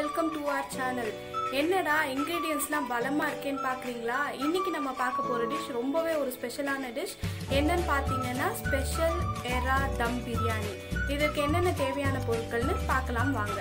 welcome to our channel என்னடா இன்க்ரீடியன்ஸ்லாம் பலமாக இருக்கேன்னு பார்க்குறீங்களா இன்னைக்கு நம்ம பார்க்க போகிற டிஷ் ரொம்பவே ஒரு ஸ்பெஷலான டிஷ் என்னன்னு பார்த்தீங்கன்னா ஸ்பெஷல் எரா தம் பிரியாணி இதற்கு என்னென்ன தேவையான பொருட்கள்னு பார்க்கலாம் வாங்க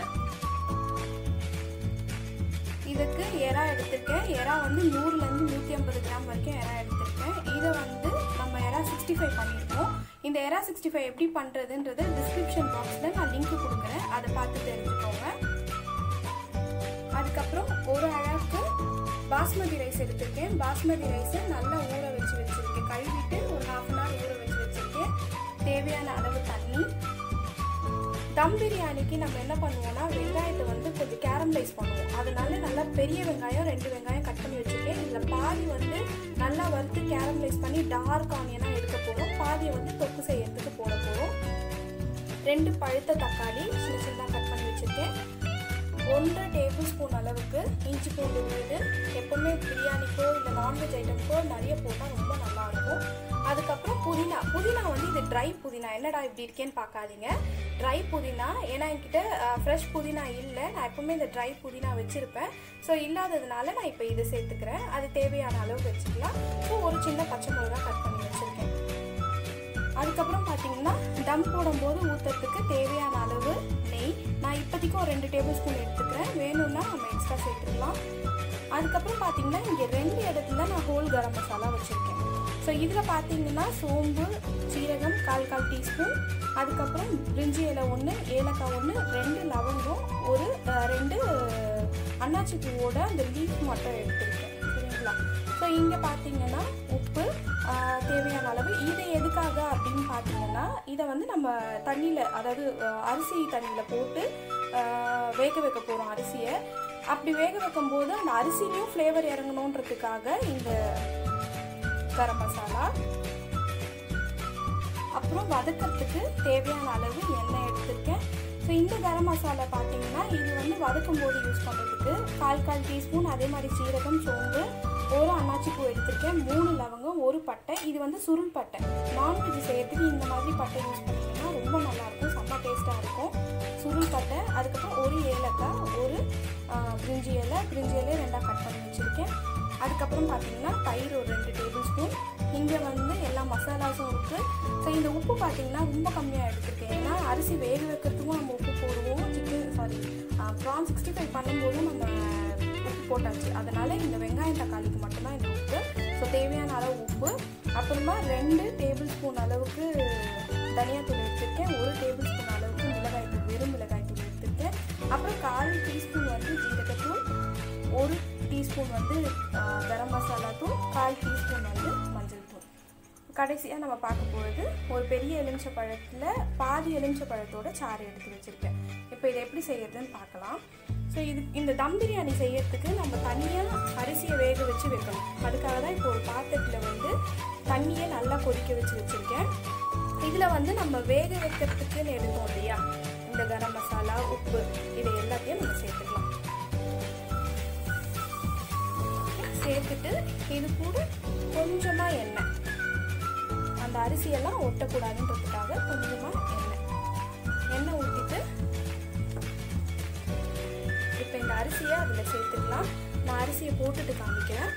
இதுக்கு எறா எடுத்திருக்கேன் எறா வந்து நூறுலேருந்து நூற்றி ஐம்பது கிராம் வரைக்கும் எறா எடுத்திருக்கேன் இதை வந்து நம்ம எறா சிக்ஸ்டி ஃபைவ் பண்ணியிருக்கோம் இந்த எறா சிக்ஸ்டி ஃபைவ் எப்படி பண்ணுறதுன்றது டிஸ்கிரிப்ஷன் பாக்ஸில் நான் லிங்க் கொடுக்குறேன் அதை பார்த்து தெரிஞ்சுக்கோங்க அதுக்கப்புறம் ஒரு அழகு பாஸ்மதி ரைஸ் எடுத்திருக்கேன் பாஸ்மதி ரைஸை நல்லா ஊற வச்சு வச்சுருக்கேன் கழுவிட்டு ஒரு ஹாஃப் அன் ஹவர் ஊற வச்சு வச்சுருக்கேன் தேவையான அளவு தண்ணி தம் பிரியாணிக்கு நம்ம என்ன பண்ணுவோம்னா வெங்காயத்தை வந்து கொஞ்சம் கேரமலைஸ் பண்ணுவோம் அதனால நல்லா பெரிய வெங்காயம் ரெண்டு வெங்காயம் கட் பண்ணி வச்சுருக்கேன் இதில் பாதி வந்து நல்லா வறுத்து கேரமலைஸ் பண்ணி டார்க் ஆனியனாக எடுக்க போகிறோம் பாதியை வந்து தொக்கு செய்யறதுக்கு போட போகிறோம் ரெண்டு பழுத்த தக்காளி சின்ன சின்னதாக கட் பண்ணி வச்சுருக்கேன் ஒன்றரை டேபிள் ஸ்பூன் அளவுக்கு இஞ்சி பூண்டு விழுது எப்பவுமே பிரியாணிக்கோ இல்லை நான்வெஜ் ஐட்டம்க்கோ நிறைய போட்டால் ரொம்ப நல்லாயிருக்கும் அதுக்கப்புறம் புதினா புதினா வந்து இது ட்ரை புதினா என்னடா இப்படி இருக்கேன்னு பார்க்காதீங்க ட்ரை புதினா ஏன்னா என்கிட்ட ஃப்ரெஷ் புதினா இல்லை நான் எப்பவுமே இந்த ட்ரை புதினா வச்சுருப்பேன் ஸோ இல்லாததுனால நான் இப்போ இதை சேர்த்துக்கிறேன் அது தேவையான அளவு வச்சுக்கலாம் ஸோ ஒரு சின்ன பச்சை மிளகா கட் பண்ணி வச்சுருக்கேன் அதுக்கப்புறம் பார்த்தீங்கன்னா தம் போடும்போது ஊற்றுறதுக்கு தேவையான அளவு நெய் நான் இப்போதைக்கு ஒரு ரெண்டு டேபிள் ஸ்பூன் எடுத்துக்கிறேன் வேணும்னா நம்ம எக்ஸ்ட்ரா சேர்த்துக்கலாம் அதுக்கப்புறம் பார்த்தீங்கன்னா இங்கே ரெண்டு இடத்துல நான் ஹோல் கரம் மசாலா வச்சுருக்கேன் ஸோ இதில் பார்த்தீங்கன்னா சோம்பு சீரகம் கால் கால் டீஸ்பூன் அதுக்கப்புறம் பிரிஞ்சி இலை ஒன்று ஏலக்காய் ஒன்று ரெண்டு லவங்கம் ஒரு அஹ், ரெண்டு அஹ், அன்னாச்சி பூவோட அந்த லீஃப் மட்டும் எடுத்துருக்கேன் சரிங்களா ஸோ இங்கே பார்த்தீங்கன்னா உப்பு ஆஹ், தேவையான அளவு இது எதுக்காக அப்படின்னு பார்த்தீங்கன்னா இதை வந்து நம்ம தண்ணியில் அதாவது ஆஹ், அரிசி தண்ணியில் போட்டு ஆஹ், வேக வைக்க போகிறோம் அரிசியை அப்படி வேக வைக்கும் போது அந்த அரிசிலையும் ஃப்ளேவர் இறங்கணுன்றதுக்காக இந்த கரம் மசாலா அப்புறம் வதக்கிறதுக்கு தேவையான அளவு எண்ணெய் எடுத்திருக்கேன் ஸோ இந்த கரம் மசாலா பார்த்தீங்கன்னா இது வந்து வதக்கும் போது யூஸ் பண்ணுறதுக்கு கால் கால் டீஸ்பூன் அதே மாதிரி சீரகம் சோம்பு ஒரு அன்னாச்சி பூ எடுத்திருக்கேன் மூணு லவங்கம் ஒரு பட்டை இது வந்து சுருள் பட்டை நான்வெஜ் செய்யறதுக்கு இந்த மாதிரி பட்டை யூஸ் பண்ணிங்கன்னா ரொம்ப நல்லாயிருக்கும் செம்ம டேஸ்ட்டாக இருக்கும் சுருள் பட்டை அதுக்கப்புறம் ஒரு ஏலக்காய் ஒரு ஆஹ், பிரிஞ்சி இலை பிரிஞ்சி இலையை ரெண்டாக கட் பண்ணி வச்சுருக்கேன் அதுக்கப்புறம் பார்த்தீங்கன்னா தயிர் ஒரு ரெண்டு டேபிள் ஸ்பூன் இங்கே வந்து எல்லா மசாலாஸும் இருக்குது ஸோ இந்த உப்பு பார்த்தீங்கன்னா ரொம்ப கம்மியாக எடுத்துருக்கேன் ஏன்னா அரிசி வேக வைக்கிறதுக்கும் நம்ம உப்பு போடுவோம் chicken sorry prawn sixty five பண்ணும்போதும் நம்ம உப்பு போட்டாச்சு அதனால் இந்த வெங்காயம் தக்காளிக்கு மட்டும்தான் இந்த உப்பு ஸோ தேவையான அளவு உப்பு அப்புறமா ரெண்டு டேபிள் ஸ்பூன் அளவுக்கு தனியாத்தூள் எடுத்திருக்கேன் ஒரு டேபிள் ஸ்பூன் அளவுக்கு மிளகாய்த்தூள் வெறும் மிளகாய்த்தூள் எடுத்திருக்கேன் அப்புறம் கால் டீஸ்பூன் வந்து ஜீரகத்தூள் ஒரு டீஸ்பூன் வந்து ஆ, கரம் மசாலா தூள் கால் டீஸ்பூன் வந்து மஞ்சள் தூள் கடைசியாக நம்ம பார்க்க போகிறது ஒரு பெரிய எலுமிச்சை பழத்தில் பாதி எலுமிச்சை பழத்தோட சாறு எடுத்து வச்சுருக்கேன் இப்போ இதை எப்படி செய்யறதுன்னு பார்க்கலாம் ஸோ இது இந்த தம் பிரியாணி செய்யறதுக்கு நம்ம தனியாக அரிசியை வேக வச்சு வைக்கணும் அதுக்காக தான் இப்போ ஒரு பாத்திரத்தில் வந்து தண்ணியை நல்லா கொதிக்க வச்சு வச்சுருக்கேன் இதில் வந்து நம்ம வேக வைக்கிறதுக்குன்னு எடுத்தோம் இல்லையா இந்த கரம் மசாலா உப்பு இதை எல்லாத்தையும் நம்ம சேர்த்துக்கலாம் சேர்த்துட்டு இது கூட கொஞ்சமாக எண்ணெய் அந்த அரிசியெல்லாம் ஒட்டக்கூடாதுன்றதுக்காக கொஞ்சமாக எண்ணெய் எண்ணெய் ஊற்றிட்டு இப்போ இந்த அரிசியை அதில் சேர்த்துக்கலாம் நான் அரிசியை போட்டுட்டு காமிக்கிறேன்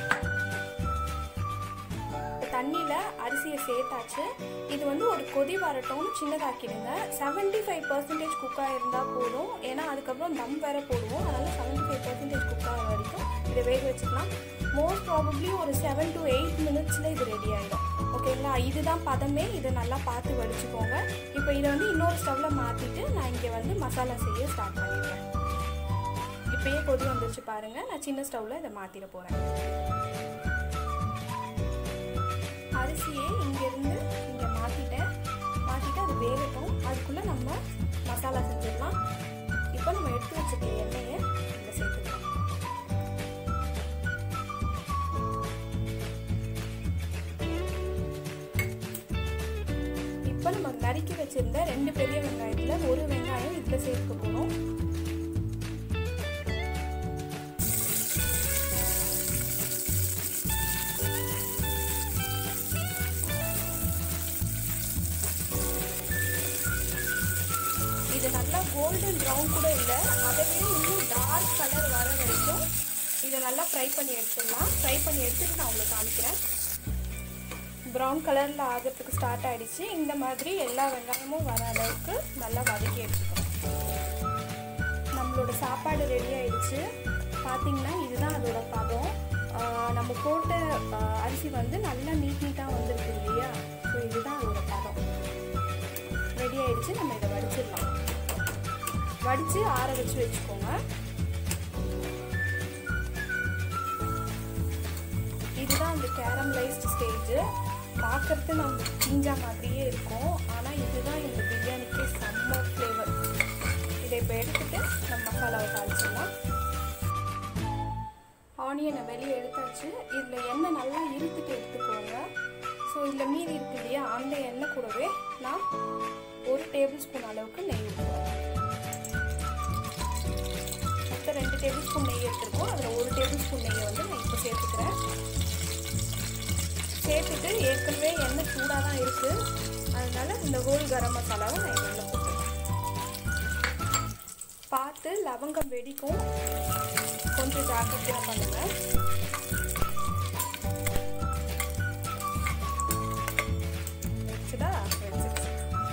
இப்போ தண்ணியில் அரிசியை சேர்த்தாச்சு இது வந்து ஒரு கொதி வரட்டும் சின்னதாக்கிடுங்க செவன்ட்டி ஃபைவ் பர்சன்டேஜ் குக்காக இருந்தால் போதும் ஏன்னா அதுக்கப்புறம் தம் வேற போடுவோம் அதனால் செவன்ட்டி ஃபைவ் பர்சன்டேஜ் குக் ஆகிற வரைக்கும் இதை வேக வச்சுக்கலாம் மோஸ்ட் ப்ராபப்ளி ஒரு செவன் டு எயிட் மினிட்ஸில் இது ரெடி ஆகிடும் ஓகேங்களா இதுதான் பதமே இதை நல்லா பார்த்து வடிச்சுக்கோங்க இப்போ இதை வந்து இன்னொரு ஸ்டவ்வில் மாற்றிட்டு நான் இங்கே வந்து மசாலா செய்ய ஸ்டார்ட் பண்ணிடுறேன் இப்பயே கொதி வந்துருச்சு பாருங்க நான் சின்ன ஸ்டவ்வில் இதை மாற்றிட போகிறேன் அரிசியை இங்கேருந்து இங்கே மாற்றிட்டேன் மாற்றிட்டு அது வேகட்டும் அதுக்குள்ளே நம்ம மசாலா செஞ்சிடலாம் இப்போ நம்ம எடுத்து வச்சுக்க எண்ணெயை இதில் சேர்த்துக்கலாம் இப்போ நம்ம நறுக்கி வச்சிருந்த ரெண்டு பெரிய வெங்காயத்தில் ஒரு வெங்காயம் இதில் சேர்க்க போகிறோம் இது நல்லா கோ கோல்டன் ப்ரௌன் கூட இல்லை அதை விட இன்னும் டார்க் கலர் வர வரைக்கும் இதை நல்லா ஃப்ரை பண்ணி எடுத்துடலாம் ஃப்ரை பண்ணி எடுத்துட்டு நான் உங்களுக்கு காமிக்கிறேன் ப்ரௌன் கலரில் ஆகிறதுக்கு ஸ்டார்ட் ஆகிடுச்சு இந்த மாதிரி எல்லா வெங்காயமும் வர அளவுக்கு நல்லா வதக்கி எடுத்துக்கணும் நம்மளோட சாப்பாடு ரெடி ஆயிடுச்சு பார்த்தீங்கன்னா இதுதான் அதோட பதம் ஆஹ் நம்ம போட்ட ஆஹ் அரிசி வந்து நல்லா நீட் நீட்டாக வந்திருக்கு இல்லையா ஸோ இதுதான் அதோட பதம் ரெடி ஆயிடுச்சு நம்ம இதை வடிச்சிடலாம் வடித்து ஆற வச்சு வச்சுக்கோங்க இதுதான் அந்த கேரமலைஸ்டு ஸ்டேஜ் பார்க்கறது நம்ம கிஞ்சா மாதிரியே இருக்கும் ஆனால் இதுதான் இந்த பிரியாணிக்கு செம்ம ஃப்ளேவர் இதை இப்போ எடுத்துட்டு நம்ம மசாலாவை தாளிச்சிடலாம் ஆனியனை வெளியே எடுத்தாச்சு இதில் எண்ணெய் நல்லா இருத்துட்டு எடுத்துக்கோங்க ஸோ இதில் மீதி இருக்கு இல்லையா அந்த எண்ணெய் கூடவே நான் ஒரு டேபிள் ஸ்பூன் அளவுக்கு நெய் ஊற்றுவேன் மொத்தம் ரெண்டு டேபிள் ஸ்பூன் நெய் எடுத்துருக்கோம் அதில் ஒரு டேபிள் ஸ்பூன் நெய்யை வந்து நான் இப்போ சேர்த்துக்கிறேன் சேர்த்துட்டு ஏற்கனவே எண்ணெய் சூடாக தான் இருக்குது அதனால இந்த ஹோல் கரம் மசாலாவை நான் இதில் போட்டுருக்கேன் பார்த்து லவங்கம் வெடிக்கும் கொஞ்சம் ஜாக்கிரதையாக பண்ணுங்கள் வச்சுதா வச்சுச்சு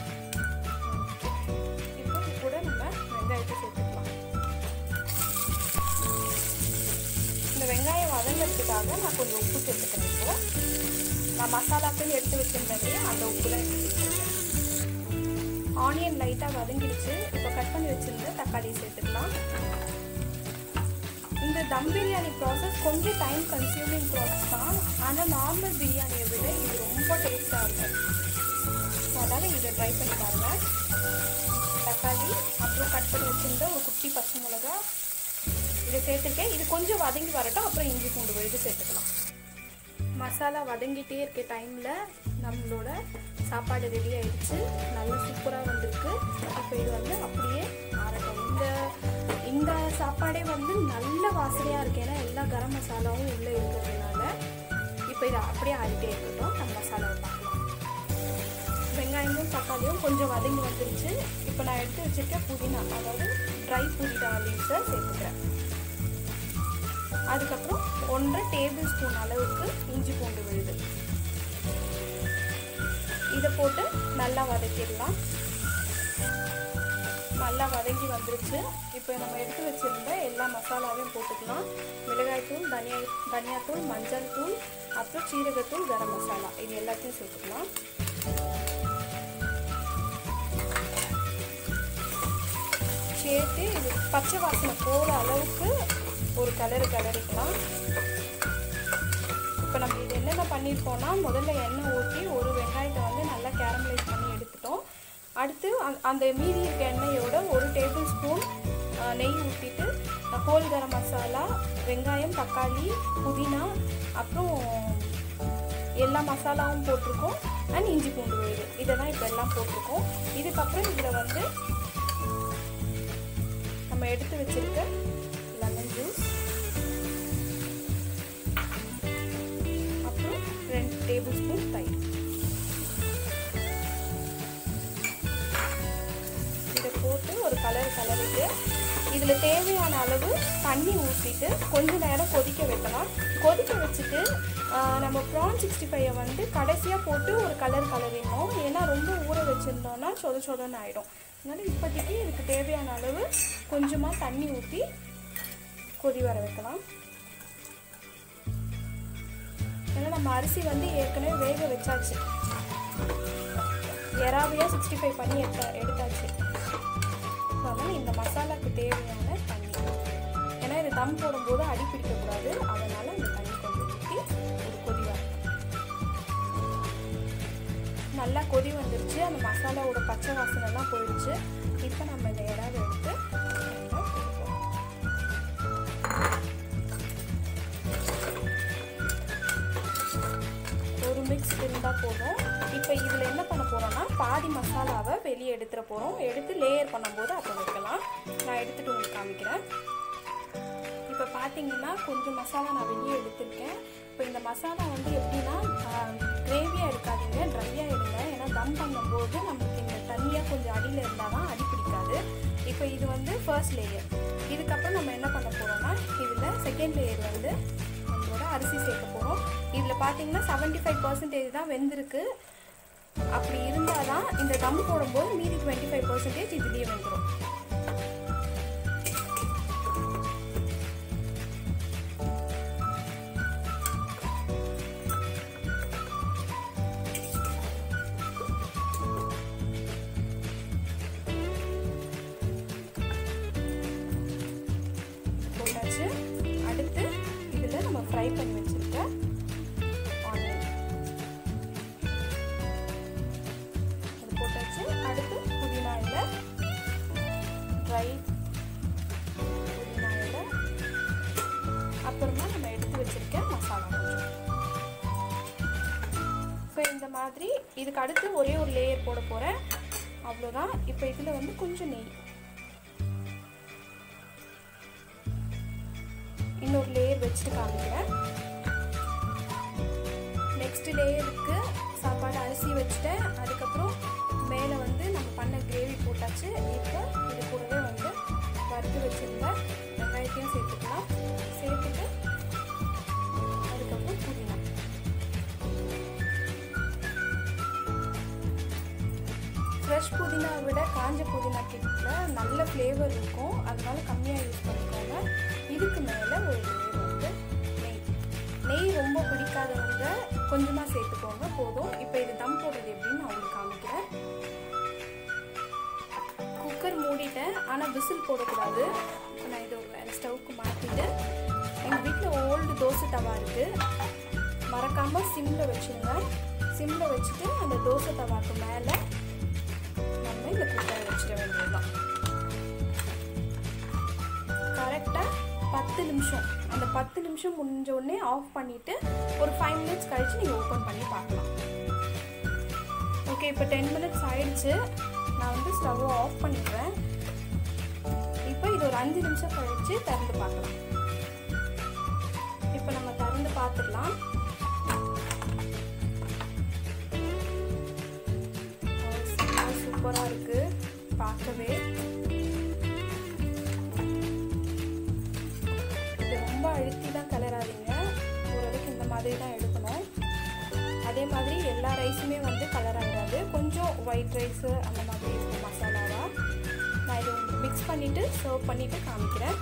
இப்போ இது கூட நம்ம வெங்காயத்தை சேர்த்துக்கலாம் இந்த வெங்காயம் வதங்கிறதுக்காக நான் கொஞ்சம் உப்பு சேர்த்துக்கிறேன் இப்போ நான் மசாலாக்கள் எடுத்து வச்சிருந்தேன் அந்த உப்பு தான் ஆனியன் லைட்டாக வதங்கிடுச்சு இப்போ கட் பண்ணி வச்சிருந்த தக்காளி சேர்த்துக்கலாம் இந்த தம் பிரியாணி ப்ராசஸ் கொஞ்சம் டைம் கன்சியூமிங் ப்ராசஸ் தான் ஆனால் நார்மல் பிரியாணியை விட இது ரொம்ப டேஸ்ட்டாக இருக்கும் ஸோ அதனால் இதை ட்ரை பண்ணி பாருங்கள் தக்காளி அப்புறம் கட் பண்ணி வச்சிருந்த ஒரு குட்டி பச்சை மிளகா இதை சேர்த்துருக்கேன் இது கொஞ்சம் வதங்கி வரட்டும் அப்புறம் இஞ்சி பூண்டு விழுது சேர்த்துக்கலாம் மசாலா வதங்கிட்டே இருக்க டைமில் நம்மளோட சாப்பாடு ரெடி ஆயிடுச்சு நல்லா சூப்பராக வந்திருக்கு இப்போ இது வந்து அப்படியே ஆறட்டும் இந்த இந்த சாப்பாடே வந்து நல்ல வாசனையாக இருக்கு ஏன்னா எல்லா கரம் மசாலாவும் உள்ளே இருக்கிறதுனால இப்போ இது அப்படியே ஆறிட்டே இருக்கட்டும் நம்ம மசாலாவை பார்க்கலாம் வெங்காயமும் தக்காளியும் கொஞ்சம் வதங்கி வந்துருச்சு இப்போ நான் எடுத்து வச்சுருக்கேன் புதினா அதாவது ட்ரை புதினா லீவ்ஸை சேர்த்துக்கிறேன் அதுக்கப்புறம் ஒன்றரை டேபிள் ஸ்பூன் அளவுக்கு இஞ்சி பூண்டு விழுது இதை போட்டு நல்லா வதக்கிடலாம் நல்லா வதங்கி வந்துருச்சு இப்போ நம்ம எடுத்து வச்சிருந்த எல்லா மசாலாவையும் போட்டுக்கலாம் மிளகாய்த்தூள் தனியா தனியாத்தூள் மஞ்சள் தூள் அப்புறம் சீரகத்தூள் கரம் மசாலா இது எல்லாத்தையும் சேர்த்துக்கலாம் சேர்த்து இது பச்சை வாசனை போகிற அளவுக்கு ஒரு கலரு கலரிக்கலாம் இப்போ நம்ம இது என்னென்ன பண்ணியிருக்கோம்னா முதல்ல எண்ணெய் ஊற்றி ஒரு வெங்காயத்தை வந்து நல்லா கேரமலைஸ் பண்ணி எடுத்துட்டோம் அடுத்து அந்த மீதி இருக்க எண்ணெயோட ஒரு டேபிள் ஸ்பூன் நெய் ஊற்றிட்டு ஹோல் கரம் மசாலா வெங்காயம் தக்காளி புதினா அப்புறம் எல்லா மசாலாவும் போட்டிருக்கோம் அண்ட் இஞ்சி பூண்டு விழுது இதை தான் இப்போ எல்லாம் போட்டிருக்கோம் இதுக்கப்புறம் இதில் வந்து நம்ம எடுத்து வச்சிருக்க லெமன் ஜூஸ் அப்புறம் ரெண்டு டேபிள் ஸ்பூன் தயிர் இதை போட்டு ஒரு கலர் கலரிட்டு இதில் தேவையான அளவு தண்ணி ஊற்றிட்டு கொஞ்ச நேரம் கொதிக்க வைக்கலாம் கொதிக்க வச்சுட்டு நம்ம ப்ரான் சிக்ஸ்டி ஃபைவை வந்து கடைசியாக போட்டு ஒரு கலர் கலரிடணும் ஏன்னா ரொம்ப ஊற வச்சுருந்தோம்னா சொத சொதன்னு ஆகிடும் அதனால் இப்போதைக்கு இதுக்கு தேவையான அளவு கொஞ்சமாக தண்ணி ஊற்றி கொதி வர வைக்கலாம் ஏன்னா நம்ம அரிசி வந்து ஏற்கனவே வேக வச்சாச்சு எறாவையாக சிக்ஸ்டி ஃபைவ் பண்ணி எடுத்த எடுத்தாச்சு அதனால் இந்த மசாலாவுக்கு தேவையான தண்ணி ஏன்னா இது தம் போடும்போது அடி பிடிக்கக்கூடாது அதனால் இந்த தண்ணி கொஞ்சம் ஊற்றி ஒரு கொதி வரும் நல்லா கொதி வந்துருச்சு அந்த மசாலாவோட பச்சை வாசனைலாம் போயிடுச்சு இப்போ நம்ம இந்த இறாவை எடுத்து ஒரு மிக்ஸ் இருந்தால் போதும் இப்போ இதில் என்ன பண்ண போகிறோம்னா பாதி மசாலாவை வெளியே எடுத்துகிற போகிறோம் எடுத்து லேயர் பண்ணும்போது அப்போ வைக்கலாம் நான் எடுத்துகிட்டு உங்களுக்கு காமிக்கிறேன் இப்போ பார்த்தீங்கன்னா கொஞ்சம் மசாலா நான் வெளியே எடுத்திருக்கேன் இப்போ இந்த மசாலா வந்து எப்படின்னா கிரேவியாக எடுக்காதீங்க ட்ரையாக எடுங்க ஏன்னா தம் பண்ணும்போது நமக்கு இந்த தண்ணியாக கொஞ்சம் அடியில் இருந்தால் தான் அடி பிடிக்காது இப்போ இது வந்து ஃபர்ஸ்ட் லேயர் இதுக்கப்புறம் நம்ம என்ன பண்ண போகிறோம்னா இதில் செகண்ட் லேயர் வந்து நம்மளோட அரிசி சேர்க்க போகிறோம் இதில் பார்த்தீங்கன்னா செவன்ட்டி ஃபைவ் பர்சன்டேஜ் தான் வெந்திருக்கு அப்படி இருந்தால் தான் இந்த தம் போடும்போது மீதி டுவெண்ட்டி ஃபைவ் பர்சன்டேஜ் இதுலேயே வெந்துடும் போட்டாச்சு அடுத்து இதில் நம்ம ஃப்ரை பண்ணி வச்சுருக்க ஆனியன் அது போட்டாச்சு அடுத்து புதினா இலை ட்ரை புதினா இலை அப்புறமா நம்ம எடுத்து வச்சிருக்க மசாலா கொஞ்சம் இப்போ இந்த மாதிரி இதுக்கு அடுத்து ஒரே ஒரு லேயர் போட போகிறேன் அவ்வளோதான் இப்போ இதில் வந்து கொஞ்சம் நெய் இன்னொரு லேயர் வச்சுட்டு காமிக்கிறேன் நெக்ஸ்ட் லேயருக்கு சாப்பாடு அரிசி வச்சுட்டேன் அதுக்கப்புறம் மேலே வந்து நம்ம பண்ண கிரேவி போட்டாச்சு இப்போ இது கூடவே வந்து வறுத்து வச்சுருந்த வெங்காயத்தையும் சேர்த்துக்கலாம் சேர்த்துட்டு அதுக்கப்புறம் புதினா ஃப்ரெஷ் புதினா விட காஞ்ச புதினா கிட்ட நல்ல ஃப்ளேவர் இருக்கும் அதனால கம்மியாக யூஸ் பண்ணிக்கோங்க இதுக்கு மேலே ஒரு லேயர் வந்து நெய் நெய் ரொம்ப பிடிக்காதவங்க கொஞ்சமாக சேர்த்துக்கோங்க போதும் இப்போ இது தம் போடுறது எப்படின்னு நான் உங்களுக்கு காமிக்கிறேன் குக்கர் மூடிட்டேன் ஆனால் விசில் போடக்கூடாது நான் இதை வேறு ஸ்டவ்க்கு மாற்றிட்டு எங்கள் வீட்டில் ஓல்டு தோசை தவா இருக்குது மறக்காமல் சிம்மில் வச்சுருங்க சிம்மில் வச்சுட்டு அந்த தோசை தவாக்கு மேலே நம்ம இந்த குக்கரை வச்சிட வேண்டியதுதான் கரெக்டாக பத்து நிமிஷம் அந்த பத்து நிமிஷம் முடிஞ்ச உடனே ஆஃப் பண்ணிவிட்டு ஒரு ஃபைவ் மினிட்ஸ் கழித்து நீங்கள் ஓப்பன் பண்ணி பார்க்கலாம் ஓகே இப்போ டென் மினிட்ஸ் ஆயிடுச்சு நான் வந்து ஸ்டவ்வை ஆஃப் பண்ணிடுறேன் இப்போ இது ஒரு அஞ்சு நிமிஷம் கழித்து திறந்து பார்க்கலாம் இப்போ நம்ம திறந்து பார்த்துடலாம் சூப்பராக இருக்குது பார்க்கவே இது ரொம்ப அழுத்திலாம் கலராதிங்க ஓரளவுக்கு இந்த மாதிரி தான் எடுக்கணும் அதே மாதிரி எல்லா ரைஸுமே வந்து கலர் ஆகிடாது கொஞ்சம் ஒயிட் ரைஸு அந்த மாதிரி இருக்கும் மசாலாவாக நான் இதை மிக்ஸ் பண்ணிவிட்டு சர்வ் பண்ணிவிட்டு காமிக்கிறேன்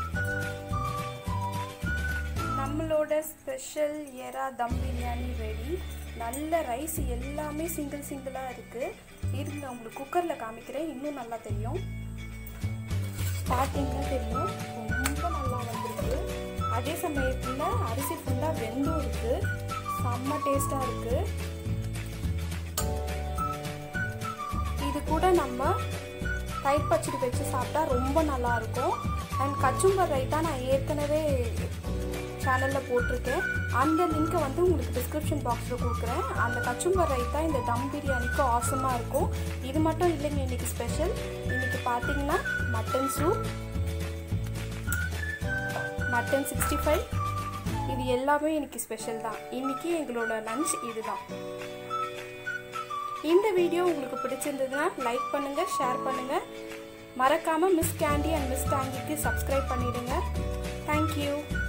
நம்மளோட ஸ்பெஷல் எறா தம் பிரியாணி ரெடி நல்ல ரைஸ் எல்லாமே சிங்கிள் சிங்கிளாக இருக்குது இருங்க உங்களுக்கு குக்கரில் காமிக்கிறேன் இன்னும் நல்லா தெரியும் பார்த்தீங்கன்னா தெரியும் ரொம்ப நல்லா வந்திருக்கு அதே சமயத்தில் அரிசி ஃபுல்லாக வெந்தும் இருக்குது செம்ம டேஸ்ட்டாக இருக்குது இது கூட நம்ம தயிர் பச்சடி வச்சு சாப்பிட்டா ரொம்ப நல்லாயிருக்கும் அண்ட் கச்சும்பர் ரைத்தா நான் ஏற்கனவே சேனலில் போட்டிருக்கேன் அந்த லிங்க்கை வந்து உங்களுக்கு டிஸ்கிரிப்ஷன் பாக்ஸில் கொடுக்குறேன் அந்த கச்சும்பர் ரைத்தா இந்த தம் பிரியாணிக்கு ஆசமாக இருக்கும் இது மட்டும் இல்லைங்க இன்றைக்கி ஸ்பெஷல் இன்றைக்கி பார்த்தீங்கன்னா mutton soup mutton sixty five இது எல்லாமே இன்னைக்கு ஸ்பெஷல் தான் இன்றைக்கி எங்களோட லஞ்ச் இதுதான் இந்த வீடியோ உங்களுக்கு பிடிச்சிருந்ததுன்னா லைக் பண்ணுங்கள் ஷேர் பண்ணுங்கள் மறக்காமல் மிஸ் கேண்டி அண்ட் மிஸ் டாங்கிக்கு சப்ஸ்கிரைப் பண்ணிவிடுங்க தேங்க்யூ